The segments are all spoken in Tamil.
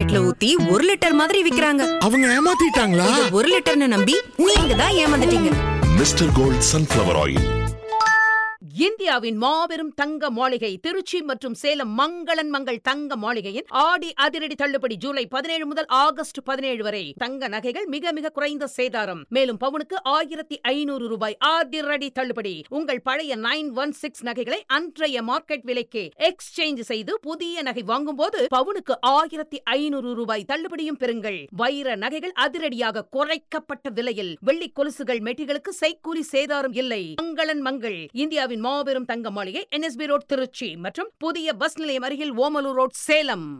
பாக்கெட்ல ஊத்தி ஒரு லிட்டர் மாதிரி விக்கிறாங்க அவங்க ஏமாத்திட்டாங்களா இத ஒரு லிட்டர்னு நம்பி நீங்க தான் ஏமாந்துட்டீங்க மிஸ்டர் கோல்ட் சன்ஃப்ளவர் ஆயில் இந்தியாவின் மாபெரும் தங்க மாளிகை திருச்சி மற்றும் சேலம் மங்களன் மங்கள் தங்க மாளிகையின் ஆடி அதிரடி தள்ளுபடி ஜூலை பதினேழு முதல் ஆகஸ்ட் பதினேழு வரை தங்க நகைகள் மிக மிக குறைந்த சேதாரம் மேலும் பவுனுக்கு ஆயிரத்தி ஐநூறு ரூபாய் அதிரடி தள்ளுபடி உங்கள் பழைய நைன் ஒன் சிக்ஸ் நகைகளை அன்றைய மார்க்கெட் விலைக்கு எக்ஸ்சேஞ்ச் செய்து புதிய நகை வாங்கும்போது பவுனுக்கு ஆயிரத்தி ஐநூறு ரூபாய் தள்ளுபடியும் பெறுங்கள் வைர நகைகள் அதிரடியாக குறைக்கப்பட்ட விலையில் வெள்ளி கொலுசுகள் மெட்டிகளுக்கு செய்கூலி சேதாரம் இல்லை மங்களன் மங்கள் இந்தியாவின் மாபெரும் தங்க மாளிகை என்எஸ்பி ரோட் திருச்சி மற்றும் புதிய பஸ் நிலையம் அருகில் ஓமலூர் ரோட் சேலம்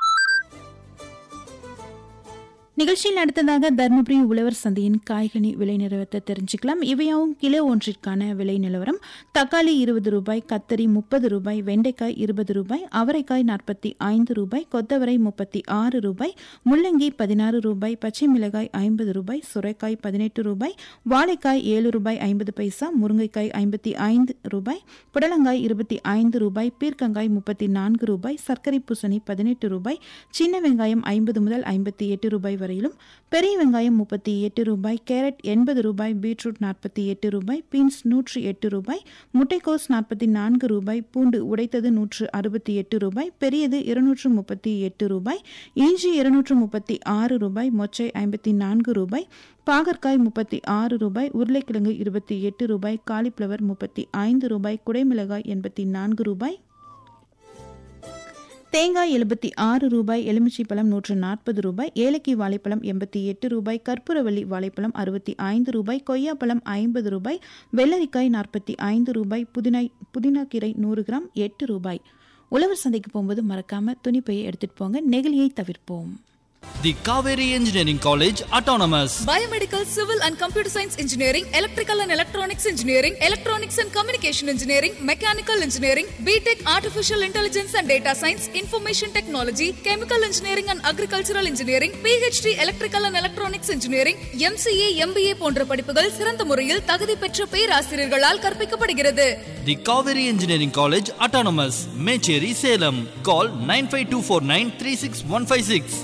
நிகழ்ச்சியில் அடுத்ததாக தருமபுரி உழவர் சந்தையின் காய்கனி விலை நிலவரத்தை தெரிஞ்சுக்கலாம் இவையாவும் கிலோ ஒன்றிற்கான விலை நிலவரம் தக்காளி இருபது ரூபாய் கத்தரி முப்பது ரூபாய் வெண்டைக்காய் இருபது ரூபாய் அவரைக்காய் நாற்பத்தி ஐந்து ரூபாய் கொத்தவரை முப்பத்தி ஆறு ரூபாய் முள்ளங்கி பதினாறு ரூபாய் பச்சை மிளகாய் ஐம்பது ரூபாய் சுரைக்காய் பதினெட்டு ரூபாய் வாழைக்காய் ஏழு ரூபாய் ஐம்பது பைசா முருங்கைக்காய் ஐம்பத்தி ஐந்து ரூபாய் புடலங்காய் இருபத்தி ஐந்து ரூபாய் பீர்க்கங்காய் முப்பத்தி நான்கு ரூபாய் சர்க்கரை பூசணி பதினெட்டு ரூபாய் சின்ன வெங்காயம் ஐம்பது முதல் ஐம்பத்தி எட்டு ரூபாய் வரையிலும் பெரிய வெங்காயம் முப்பத்தி எட்டு ரூபாய் கேரட் எண்பது ரூபாய் பீட்ரூட் நாற்பத்தி எட்டு ரூபாய் பீன்ஸ் நூற்றி எட்டு ரூபாய் முட்டைக்கோஸ் நாற்பத்தி நான்கு ரூபாய் பூண்டு உடைத்தது நூற்று அறுபத்தி எட்டு ரூபாய் பெரியது இருநூற்று முப்பத்தி எட்டு ரூபாய் இஞ்சி இருநூற்று முப்பத்தி ஆறு ரூபாய் மொச்சை ஐம்பத்தி நான்கு ரூபாய் பாகற்காய் முப்பத்தி ஆறு ரூபாய் உருளைக்கிழங்கு இருபத்தி எட்டு ரூபாய் காலிஃப்ளவர் முப்பத்தி ஐந்து ரூபாய் குடைமிளகாய் எண்பத்தி நான்கு ரூபாய் தேங்காய் எழுபத்தி ஆறு ரூபாய் எலுமிச்சை பழம் நூற்று நாற்பது ரூபாய் ஏலக்கி வாழைப்பழம் எண்பத்தி எட்டு ரூபாய் கற்பூரவள்ளி வாழைப்பழம் அறுபத்தி ஐந்து ரூபாய் கொய்யாப்பழம் ஐம்பது ரூபாய் வெள்ளரிக்காய் நாற்பத்தி ஐந்து ரூபாய் புதினா புதினாக்கீரை நூறு கிராம் எட்டு ரூபாய் உழவர் சந்தைக்கு போகும்போது மறக்காம துணிப்பையை எடுத்துட்டு போங்க நெகிழியை தவிர்ப்போம் The Kaveri Engineering College Autonomous. Biomedical, Civil and Computer Science Engineering, Electrical and Electronics Engineering, Electronics and Communication Engineering, Mechanical Engineering, BTech Artificial Intelligence and Data Science, Information Technology, Chemical Engineering and Agricultural Engineering, PhD Electrical and Electronics Engineering, MCA, MBA போன்ற படிப்புகள் சிறந்த முறையில் தகுதி பெற்ற பேராசிரியர்களால் கற்பிக்கப்படுகிறது The Kaveri Engineering College Autonomous. Mecheri Salem. Call 95249 36156.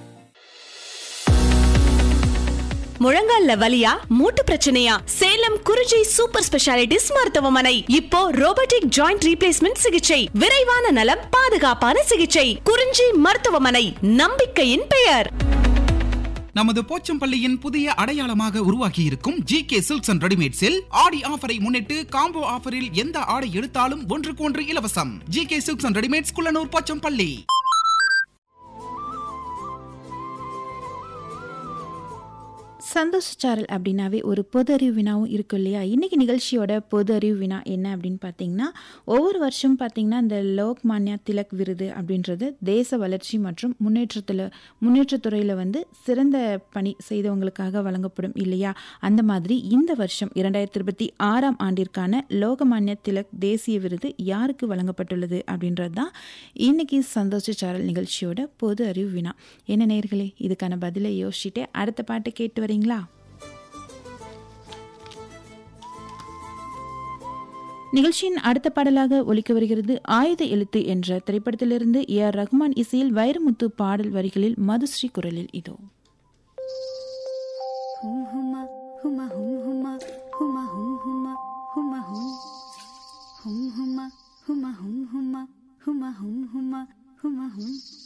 முழங்கால்ல வலியா மூட்டு பிரச்சனையா சேலம் குறிஞ்சி சூப்பர் ஸ்பெஷாலிட்டிஸ் மருத்துவமனை இப்போ ரோபோட்டிக் ஜாயிண்ட் ரீப்ளேஸ்மெண்ட் சிகிச்சை விரைவான நலம் பாதுகாப்பான சிகிச்சை குறிஞ்சி மருத்துவமனை நம்பிக்கையின் பெயர் நமது போச்சம்பள்ளியின் புதிய அடையாளமாக உருவாக்கி இருக்கும் ஜி கே சில்க்ஸ் அண்ட் ரெடிமேட்ஸில் ஆடி ஆஃபரை முன்னிட்டு காம்போ ஆஃபரில் எந்த ஆடை எடுத்தாலும் ஒன்றுக்கு ஒன்று இலவசம் G K silks and readymades Kullanur Pochampalli சந்தோஷ சாரல் அப்படின்னாவே ஒரு பொது அறிவு வினாவும் இருக்கும் இல்லையா இன்னைக்கு நிகழ்ச்சியோட பொது அறிவு வினா என்ன அப்படின்னு பார்த்தீங்கன்னா ஒவ்வொரு வருஷம் பார்த்தீங்கன்னா இந்த லோக்மான்யா திலக் விருது அப்படின்றது தேச வளர்ச்சி மற்றும் முன்னேற்றத்தில் முன்னேற்றத்துறையில் வந்து சிறந்த பணி செய்தவங்களுக்காக வழங்கப்படும் இல்லையா அந்த மாதிரி இந்த வருஷம் இரண்டாயிரத்தி இருபத்தி ஆறாம் ஆண்டிற்கான லோகமான்யா திலக் தேசிய விருது யாருக்கு வழங்கப்பட்டுள்ளது அப்படின்றது தான் இன்னைக்கு சந்தோஷ சாரல் நிகழ்ச்சியோட பொது அறிவு வினா என்ன நேர்களே இதுக்கான பதிலை யோசிச்சுட்டு அடுத்த பாட்டு கேட்டு வரீங்களா நிகழ்ச்சியின் அடுத்த பாடலாக ஒலிக்க வருகிறது ஆயுத எழுத்து என்ற திரைப்படத்திலிருந்து ஏ ஆர் ரஹ்மான் இசையில் வைரமுத்து பாடல் வரிகளில் மதுஸ்ரீ குரலில் இதோ ஹுமா ஹுமா ஹும் ஹுமா ஹுமா ஹும் ஹுமா ஹுமா ஹும் ஹும் ஹுமா ஹுமா ஹும் ஹுமா ஹுமா ஹும் ஹுமா ஹுமா ஹும்